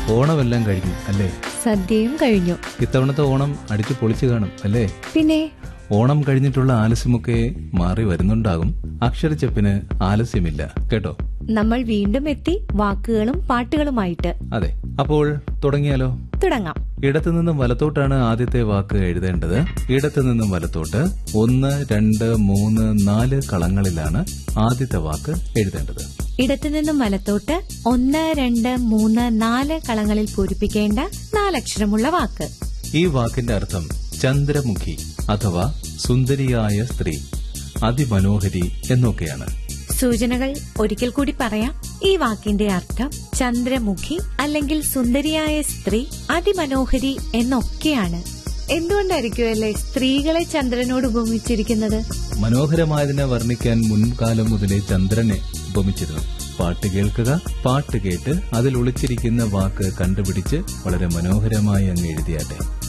ഓണമെല്ലാം കഴിഞ്ഞു അല്ലേ സദ്യയും കഴിഞ്ഞു ഇത്തവണത്തെ ഓണം അടിച്ചു പൊളിച്ചു കാണും അല്ലേ പിന്നെ ഓണം കഴിഞ്ഞിട്ടുള്ള ആലസ്യമൊക്കെ മാറി വരുന്നുണ്ടാകും അക്ഷരച്ചെപ്പിന് ആലസ്യമില്ല കേട്ടോ നമ്മൾ വീണ്ടും എത്തി വാക്കുകളും പാട്ടുകളുമായിട്ട് അതെ അപ്പോൾ തുടങ്ങിയാലോ തുടങ്ങാം ഇടത്തു നിന്നും വലത്തോട്ടാണ് ആദ്യത്തെ വാക്ക് എഴുതേണ്ടത് ഇടത്തു നിന്നും വലത്തോട്ട് ഒന്ന് രണ്ട് മൂന്ന് നാല് കളങ്ങളിലാണ് ആദ്യത്തെ വാക്ക് എഴുതേണ്ടത് ഇടത്തുനിന്നും വലത്തോട്ട് ഒന്ന് രണ്ട് മൂന്ന് നാല് കളങ്ങളിൽ പൂരിപ്പിക്കേണ്ട നാലക്ഷരമുള്ള വാക്ക് ഈ വാക്കിന്റെ അർത്ഥം ചന്ദ്രമുഖി അഥവാ സുന്ദരിയായ സ്ത്രീ അതിമനോഹരി എന്നൊക്കെയാണ് സൂചനകൾ ഒരിക്കൽ കൂടി പറയാം ഈ വാക്കിന്റെ അർത്ഥം ചന്ദ്രമുഖി അല്ലെങ്കിൽ സുന്ദരിയായ സ്ത്രീ അതിമനോഹരി എന്നൊക്കെയാണ് എന്തുകൊണ്ടായിരിക്കും അല്ലേ സ്ത്രീകളെ ചന്ദ്രനോട് ഉപമിച്ചിരിക്കുന്നത് മനോഹരമായതിനെ വർണ്ണിക്കാൻ മുൻകാലം മുതലേ ചന്ദ്രനെ ഉപമിച്ചിരുന്നു പാട്ട് കേൾക്കുക പാട്ട് കേട്ട് അതിൽ ഒളിച്ചിരിക്കുന്ന വാക്ക് കണ്ടുപിടിച്ച് വളരെ മനോഹരമായി അങ്ങ് എഴുതിയാട്ടെ